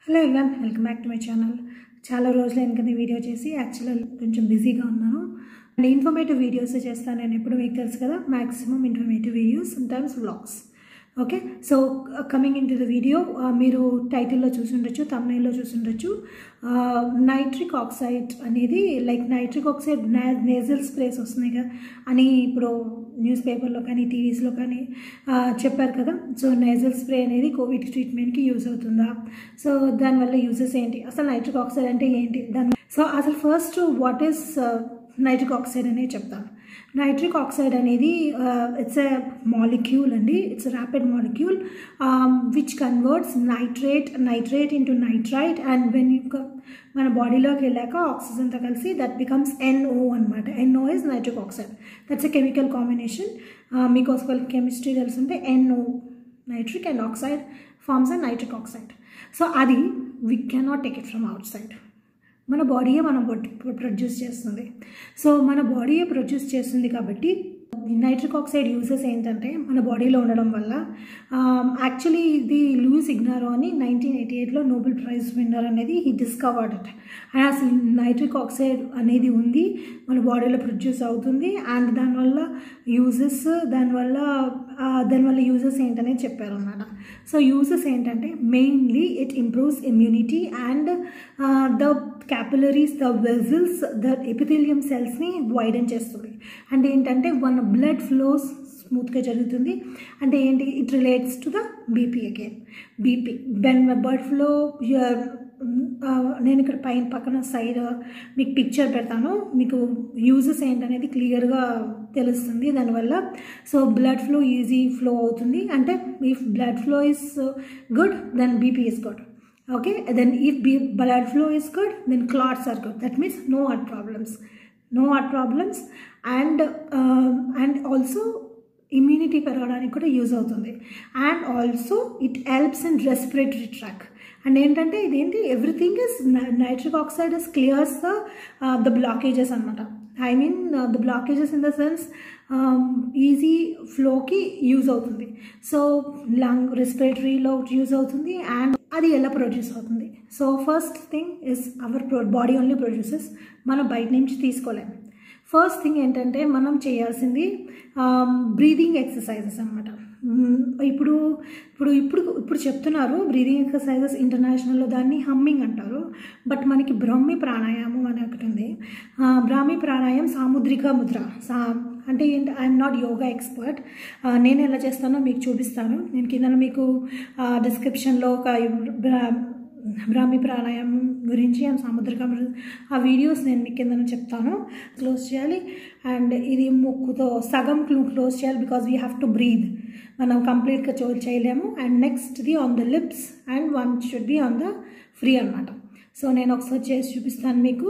hello everyone welcome back to my channel చాలా రోజులైన కదా వీడియో చేసి యాక్చువల్గా కొంచెం బిజీగా ఉన్నాను అండ్ ఇన్ఫర్మేటివ్ వీడియోస్ చేస్తాను నేను ఎప్పుడు మీకు తెలుసు కదా maximum informative videos sometimes vlogs okay so coming in to the video మీరు టైటిల్లో చూసుండొచ్చు తమ్నైల్లో చూసుండొచ్చు నైట్రిక్ ఆక్సైడ్ అనేది like nitric oxide nasal sprays వస్తున్నాయి కదా అని ఇప్పుడు న్యూస్ పేపర్లో కానీ టీవీస్లో కానీ ఆ, చెప్పారు కదా సో నేజల్ స్ప్రే అనేది కోవిడ్ ట్రీట్మెంట్కి యూజ్ అవుతుందా సో దానివల్ల యూజెస్ ఏంటి అసలు నైట్రిక్ ఆక్సైడ్ అంటే ఏంటి దాని సో అసలు first what is nitric oxide అనేది చెప్తాను నైట్రిక్ ఆక్సైడ్ అనేది ఇట్స్ ఎ మాలిక్యూల్ అండి it's rapid molecule which converts nitrate nitrate into nitrite and when you మన బాడీలోకి వెళ్ళాక ఆక్సిజన్తో కలిసి దట్ బికమ్స్ ఎన్ఓ అనమాట N O is nitric oxide that's a chemical combination మీకు ఒకవేళ కెమిస్ట్రీ తెలుసుంటే N O nitric and oxide forms and nitric oxide so అది we cannot take it from outside మన బాడీయే మనం ప్రొడ్యూస్ చేస్తుంది సో మన బాడీయే ప్రొడ్యూస్ చేస్తుంది కాబట్టి నైట్రిక్ ఆక్సైడ్ యూజెస్ ఏంటంటే మన బాడీలో ఉండడం వల్ల యాక్చువల్లీ ఇది లూయిస్ ఇగ్నారో అని నైన్టీన్ ఎయిటీ ఎయిట్లో నోబెల్ ప్రైజ్ విన్నర్ అనేది హీ డిస్కవర్డ్ ఇట్ అండ్ అసలు నైట్రిక్ ఆక్సైడ్ అనేది ఉంది మన బాడీలో ప్రొడ్యూస్ అవుతుంది అండ్ దానివల్ల యూజెస్ దానివల్ల ఆ, దానివల్ల యూజెస్ ఏంటనేది చెప్పారు అన్నమాట సో యూజెస్ ఏంటంటే mainly it improves immunity and the capillaries the vessels the epithelium సెల్స్ని వైడెన్ చేస్తుంది అంటే ఏంటంటే మన బ్లడ్ ఫ్లోస్ స్మూత్గా జరుగుతుంది అంటే ఏంటి it relates to the BP again BP then blood flow నేను ఇక్కడ పైన పక్కన సైడ్ మీకు పిక్చర్ పెడతాను మీకు యూజెస్ ఏంటనేది క్లియర్గా తెలుస్తుంది దానివల్ల so blood flow easy flow అవుతుంది అంటే if blood flow is good then BP is good okay then if b- blood flow is good then clots are good that means no heart problems no heart problems and um, and also immunity పెరగడానికి కూడా use అవుతుంది and also it helps in respiratory tract and ఏంటంటే ఇదేంటి everything is nitric oxide is clears the the blockages అనమాట I mean the blockages in the sense easy ఫ్లోకి use అవుతుంది so lung రెస్పిరేటరీలో use అవుతుంది అండ్ అది ఎలా ప్రొడ్యూస్ అవుతుంది so first thing is our body only produces మనం బయట నుంచి తీసుకోలేము ఫస్ట్ థింగ్ ఏంటంటే మనం చేయాల్సింది బ్రీదింగ్ ఎక్సర్సైజెస్ అనమాట ఇప్పుడు ఇప్పుడు ఇప్పుడు ఇప్పుడు చెప్తున్నారు బ్రీదింగ్ ఎక్సర్సైజెస్ ఇంటర్నేషనల్లో దాన్ని హమ్మింగ్ అంటారు బట్ మనకి బ్రహ్మి ప్రాణాయామం అని ఒకటి ఉంది ఆ, బ్రాహ్మి ప్రాణాయామం సాముద్రిక ముద్ర సా అంటే ఏంటి ఐఎమ్ నాట్ యోగా ఎక్స్పర్ట్ నేను ఎలా చేస్తానో మీకు చూపిస్తాను నేను కింద మీకు డిస్క్రిప్షన్లో ఒక బ్రా- బ్రాహ్మి ప్రాణాయామం గురించి అండ్ సాముద్రిక మృ- ఆ వీడియోస్ నేను మీకు కింద చెప్తాను క్లోజ్ చేయాలి అండ్ ఇది ముక్కుతో సగం క్లోజ్ చేయాలి because we have to breathe మనం కంప్లీట్గా చో చేయలేము అండ్ నెక్స్ట్ది on the lips and one should be on the free అనమాట సో నేను ఒకసారి చేసి చూపిస్తాను మీకు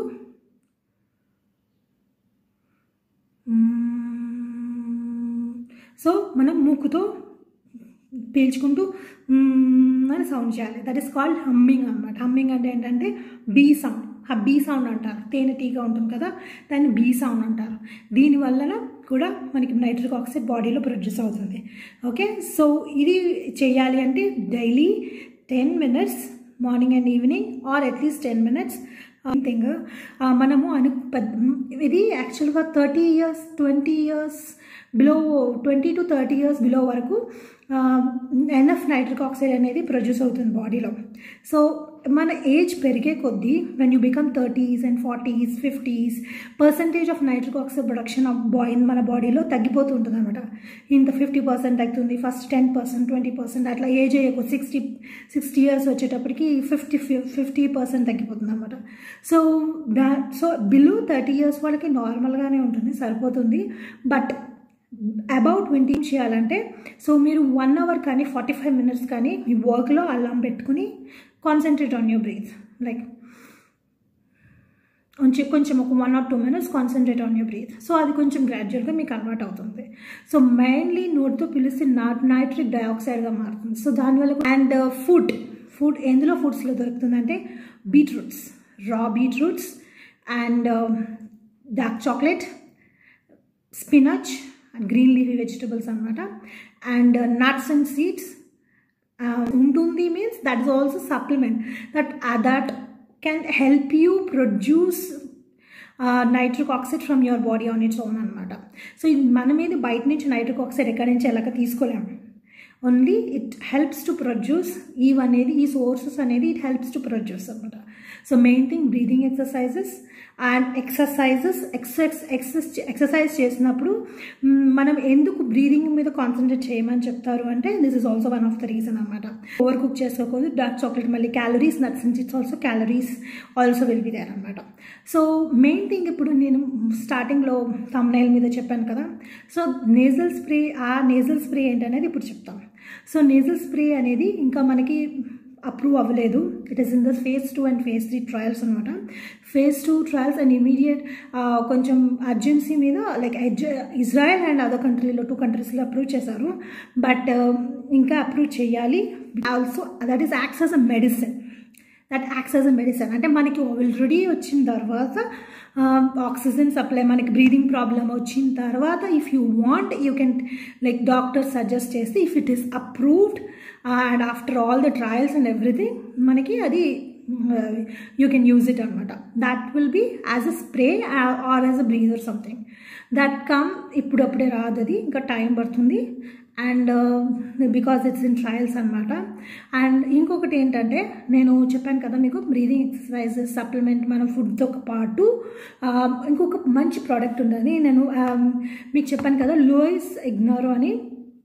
సో మనం మూకుతో పీల్చుకుంటూ మ్మ్ అని సౌండ్ చేయాలి దట్ ఈస్ కాల్డ్ హమ్మింగ్ అనమాట హమ్మింగ్ అంటే ఏంటంటే బీ సౌండ్ ఆ బీ సౌండ్ అంటారు తేనె టీగా ఉంటుంది కదా దాన్ని బీ సౌండ్ అంటారు దీని వలన కూడా మనకి నైట్రిక్ ఆక్సైడ్ బాడీలో ప్రొడ్యూస్ అవుతుంది ఓకే సో ఇది చేయాలి అంటే daily ten minutes morning and evening or at least ten minutes thing మనము అను పెద్ద ఇది యాక్చువల్గా thirty years twenty years below twenty to thirty years below వరకు ఎన్ఎఫ్ నైట్రిక్ ఆక్సైడ్ అనేది ప్రొడ్యూస్ అవుతుంది బాడీలో సో మన ఏజ్ పెరిగే కొద్దీ when you become thirties and forties fifties percentage of nitric oxide production of body మన బాడీలో తగ్గిపోతూ ఉంటుంది అనమాట ఇంత ఫిఫ్టీ పర్సెంట్ తగ్గుతుంది first ten percent twenty percent అట్లా ఏజ్ అయ్యే సిక్స్టీ సిక్స్టీ ఇయర్స్ వచ్చేటప్పటికి ఫిఫ్టీ ఫిఫ్టీ పర్సెంట్ తగ్గిపోతుంది అనమాట సో దా సో బిలో థర్టీ ఇయర్స్ వాళ్ళకి నార్మల్గానే ఉంటుంది సరిపోతుంది బట్ అబౌట్ ట్వంటీ చేయాలంటే సో మీరు వన్ అవర్ కానీ ఫార్టీ ఫైవ్ మినిట్స్ కానీ మీ వర్క్లో అల్లాం పెట్టుకుని concentrate on your breath like కొంచెం కొంచెం ఒక one or two minutes concentrate on your breath so అది కొంచెం గ్రాడ్యువల్గా మీకు అలవాటు అవుతుంది సో మెయిన్లీ నోట్తో పిలిస్తే నాట్ నైట్రిక్ డయాక్సైడ్గా మారుతుంది సో దానివల్ల అండ్ ఫుడ్ ఫుడ్ ఎందులో ఫుడ్స్లో దొరుకుతుందంటే beetroots raw beetroots and dark chocolate spinach and green leafy vegetables అనమాట అండ్ నట్స్ అండ్ సీడ్స్ ఉంటుంది means that is also supplement that that can help you produce nitric oxide from your body on its own అనమాట సో మన మీద బయట నుంచి nitric oxide ఎక్కడి నుంచి ఎలాగ తీసుకోలేము only it helps to produce ఈవ్ అనేది ఈ సోర్సెస్ అనేది ఇట్ హెల్ప్స్ టు ప్రొడ్యూస్ అనమాట so main thing breathing exercises and exercises excess excess exercise చేసినప్పుడు మనం ఎందుకు బ్రీదింగ్ మీద కాన్సన్ట్రేట్ చేయమని చెప్తారు అంటే this is also one of the reason అనమాట ఓవర్ కుక్ చేసుకోకూడదు డార్క్ చాక్లెట్ మళ్ళీ క్యాలరీస్ నట్స్ నుంచి it's also calories also will be there అనమాట సో మెయిన్ థింగ్ ఇప్పుడు నేను స్టార్టింగ్లో తమ్నైల్ మీద చెప్పాను కదా సో నేజల్ స్ప్రే ఆ నేజల్ స్ప్రే ఏంటనేది ఇప్పుడు చెప్తాం సో నేజల్ స్ప్రే అనేది ఇంకా మనకి అప్రూవ్ అవ్వలేదు it is in the phase two and phase three trials అనమాట phase two trials and immediate కొంచెం అర్జెన్సీ మీద లైక్ ఇజ్రాయెల్ అండ్ అదర్ కంట్రీలో టూ కంట్రీస్లో అప్రూవ్ చేశారు బట్ ఇంకా అప్రూవ్ చేయాలి also that is acts as a medicine that acts as a medicine అంటే మనకి ఆల్రెడీ వచ్చిన తర్వాత ఆక్సిజన్ సప్లై మనకి బ్రీదింగ్ ప్రాబ్లమ్ వచ్చిన తర్వాత if you want you can like doctor suggest చేస్తే if it is approved and after all the trials and everything మనకి అది యూ కెన్ యూజ్ ఇట్ అనమాట that will be as a spray or as a breather something that come ఇప్పుడప్పుడే రాదు అది ఇంకా time పడుతుంది and because it's in trials అనమాట and ఇంకొకటి ఏంటంటే నేను చెప్పాను కదా మీకు బ్రీదింగ్ ఎక్సర్సైజెస్ సప్లిమెంట్ మన ఫుడ్తో పాటు ఇంకొక మంచి ప్రోడక్ట్ ఉందని నేను మీకు చెప్పాను కదా లూయిస్ ఇగ్నోరో అని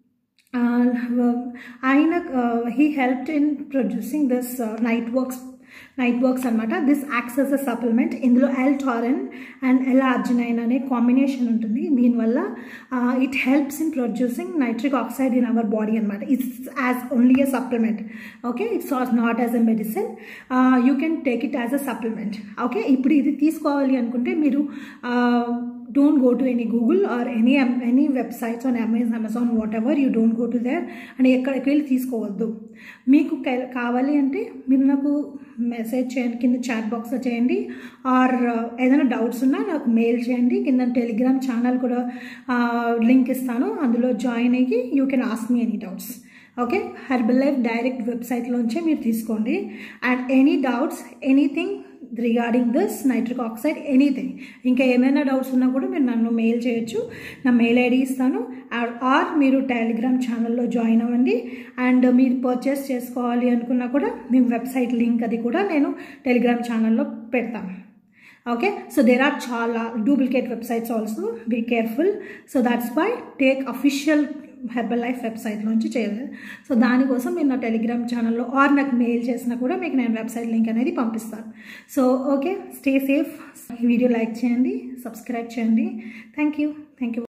ఆయన he helped in producing this Niteworks Niteworks అనమాట this acts as a supplement ఇందులో L taurine and L arginine అనే కాంబినేషన్ ఉంటుంది దీనివల్ల it helps in producing nitric oxide in our body అనమాట it's as only a supplement okay its or not as a medicine you can take it as a supplement okay ఇప్పుడు ఇది తీసుకోవాలి అనుకుంటే మీరు don't go to any google or any any websites on amazon amazon whatever you don't go to there and ఎక్కడికి వెళ్ళి తీసుకోవద్దు మీకు కావాలి అంటే మీరు నాకు మెసేజ్ చేయండి కింద చాట్ బాక్స్లో చేయండి ఆర్ ఏదైనా డౌట్స్ ఉన్నా నాకు మెయిల్ చేయండి కింద టెలిగ్రామ్ ఛానల్ కూడా లింక్ ఇస్తాను అందులో జాయిన్ అయ్యి you can ask me any doubts okay Herbalife direct వెబ్సైట్లోంచే మీరు తీసుకోండి and any doubts anything regarding this nitric oxide anything ఇంకా ఏమైనా డౌట్స్ ఉన్నా కూడా మీరు నన్ను మెయిల్ చేయొచ్చు నా మెయిల్ ఐడి ఇస్తాను ఆర్ మీరు టెలిగ్రామ్ ఛానల్లో జాయిన్ అవ్వండి అండ్ మీరు పర్చేస్ చేసుకోవాలి అనుకున్నా కూడా మీ వెబ్సైట్ లింక్ అది కూడా నేను టెలిగ్రామ్ ఛానల్లో పెడతాను ఓకే సో దేర్ ఆర్ చాలా duplicate websites also be careful so that's why take official Herbalife website నుంచి చేయాలి సో దానికోసం మీరు నా టెలిగ్రామ్ ఛానల్లో ఆర్ నాకు మెయిల్ చేసినా కూడా మీకు నేను వెబ్సైట్ లింక్ అనేది పంపిస్తాను సో ఓకే స్టే సేఫ్ ఈ వీడియో లైక్ చేయండి సబ్స్క్రైబ్ చేయండి థ్యాంక్ యూ థ్యాంక్ యూ